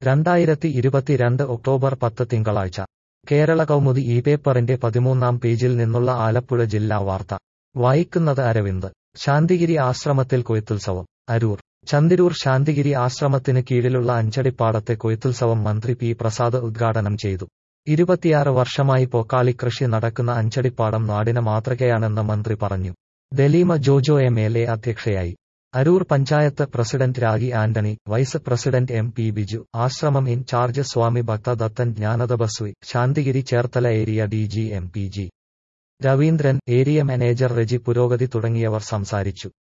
രണ്ടായിരത്തി ഇരുപത്തിരണ്ട് ഒക്ടോബർ പത്ത് തിങ്കളാഴ്ച കേരള കൗമുദി ഈ പേപ്പറിന്റെ പതിമൂന്നാം പേജിൽ നിന്നുള്ള ആലപ്പുഴ ജില്ലാ വാർത്ത വായിക്കുന്നത് അരവിന്ദ് ശാന്തിഗിരി ആശ്രമത്തിൽ കൊയ്ത്തുത്സവം അരൂർ ചന്ദിരൂർ ശാന്തിഗിരി ആശ്രമത്തിന് കീഴിലുള്ള അഞ്ചടിപ്പാടത്തെ കൊയ്ത്തുത്സവം മന്ത്രി പി പ്രസാദ് ഉദ്ഘാടനം ചെയ്തു ഇരുപത്തിയാറ് വർഷമായി പൊക്കാളി കൃഷി നടക്കുന്ന അഞ്ചടിപ്പാടം നാടിന് മാതൃകയാണെന്ന് മന്ത്രി പറഞ്ഞു Daleema Jojo M L A അധ്യക്ഷയായി Aroor panchayat president Ragi Antony vice president M P Biju ആശ്രമം in charge Swami Bhakthadathan Jnanathapaswi Santhigiri Cherthala area D G M P G Raveendran area manager Reji Purogathi തുടങ്ങിയവർ സംസാരിച്ചു